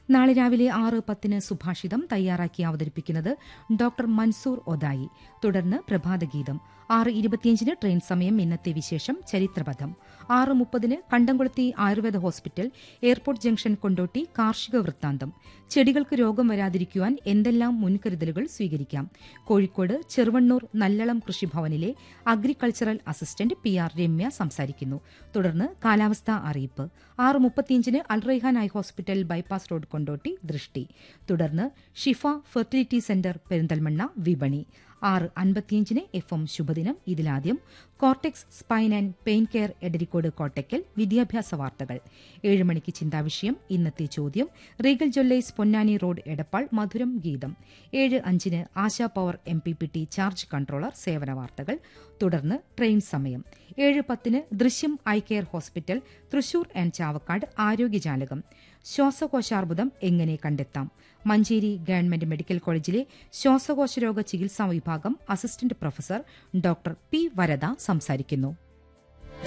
നാളെ രാവിലെ ആറ് പത്തിന് സുഭാഷിതം തയ്യാറാക്കി അവതരിപ്പിക്കുന്നത് ഡോക്ടർ മൻസൂർ ഒദായി തുടർന്ന് പ്രഭാതഗീതം ആറ് ഇരുപത്തിയഞ്ചിന് ട്രെയിൻ സമയം ഇന്നത്തെ വിശേഷം ചരിത്രപഥം ആറ് മുപ്പതിന് Kandamkulathy Ayurveda hospital airport junction Kondotty കാർഷിക വൃത്താന്തം ചെടികൾക്ക് രോഗം വരാതിരിക്കുവാൻ എന്തെല്ലാം മുൻകരുതലുകൾ സ്വീകരിക്കാം കോഴിക്കോട് ചെറുവണ്ണൂർ നല്ലളം കൃഷിഭവനിലെ agricultural assistant P R Ramya സംസാരിക്കുന്നു തുടർന്ന് കാലാവസ്ഥാ അറിയിപ്പ് ആറ് മുപ്പത്തിയഞ്ചിന് Alraihan eye hospital bypass road Kondotty ദൃഷ്ടി തുടർന്ന് ഷിഫ ഫെർട്ടിലിറ്റി സെന്റർ പെരിന്തൽമണ്ണ വിപണി ആറ് അൻപത്തിയഞ്ചിന് എഫ് എം ശുഭദിനം ഇതിലാദ്യം cortex spine and pain care Edarikode Kottakkal വിദ്യാഭ്യാസ വാർത്തകൾ ഏഴ് മണിക്ക് ചിന്താവിഷയം ഇന്നത്തെ ചോദ്യം regal jewellers Ponnani road Edappal മധുരം ഗീതം ഏഴ് അഞ്ചിന് Asha power M P P T charge controller സേവന വാർത്തകൾ തുടർന്ന് ട്രെയിൻ സമയം ഏഴ് പത്തിന് Drishyam eye care hospital Thrissur and Chavakkad ആരോഗ്യജാലകം ശ്വാസകോശാർബുദം എങ്ങനെ കണ്ടെത്താം മഞ്ചേരി ഗവൺമെന്റ് മെഡിക്കൽ കോളേജിലെ ശ്വാസകോശ രോഗ ചികിത്സാ വിഭാഗം assistant professor doctor P Varada സംസാരിക്കുന്നു